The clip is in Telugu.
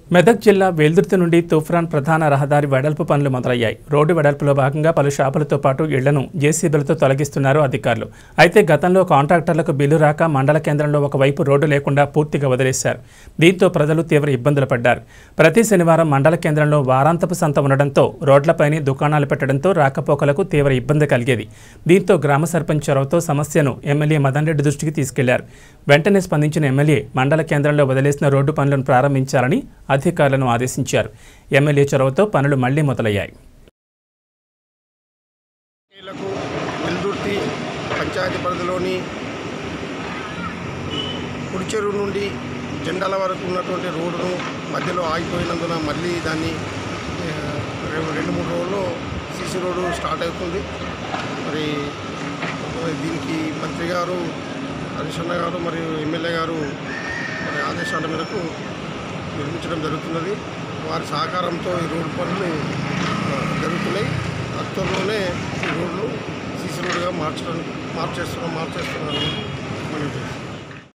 మెదక్ జిల్లా వెల్దుర్తి నుండి తూఫ్రాన్ ప్రధాన రహదారి వెడల్పు పనులు మొదలయ్యాయి రోడ్డు వెడల్పులో భాగంగా పలు షాపులతో పాటు ఇళ్లను జేసీబీలతో తొలగిస్తున్నారు అధికారులు అయితే గతంలో కాంట్రాక్టర్లకు బిల్లు రాక మండల కేంద్రంలో ఒకవైపు రోడ్డు లేకుండా పూర్తిగా వదిలేశారు దీంతో ప్రజలు తీవ్ర ఇబ్బందులు పడ్డారు ప్రతి శనివారం మండల కేంద్రంలో వారాంతపు సంత ఉండడంతో రోడ్లపైనే దుకాణాలు పెట్టడంతో రాకపోకలకు తీవ్ర ఇబ్బంది కలిగేది దీంతో గ్రామ సర్పంచ్ చొరవతో సమస్యను ఎమ్మెల్యే మదన్ రెడ్డి దృష్టికి తీసుకెళ్లారు వెంటనే స్పందించిన ఎమ్మెల్యే మండల కేంద్రంలో వదిలేసిన రోడ్డు పనులను ప్రారంభించాలని అధికారులను ఆదేశించారు ఎమ్మెల్యే చొరవతో పనులు మళ్లీ మొదలయ్యాయి లకు వెల్దుర్తి పంచాయతీ పరిధిలోని కుడిచెరువు నుండి జెండాల వరకు ఉన్నటువంటి రోడ్డును మధ్యలో ఆగిపోయినందున మళ్ళీ దాన్ని ఆ, రెండు రెండు మూడు రోజుల్లో సీసీ రోడ్డు స్టార్ట్ అవుతుంది మరి దీనికి మంత్రి గారు హరీష్ అన్న గారు మరియు ఎమ్మెల్యే గారు మరి ఆదేశాల మేరకు నిర్మించడం జరుగుతున్నది వారి సహకారంతో ఈ రోడ్డు పనులు ఆ, జరుగుతున్నాయి అక్టోబర్లోనే ఈ రోడ్లు సీసీ రోడ్డుగా మార్చడం మార్చేస్తున్నాం మార్చేస్తున్నారు మనం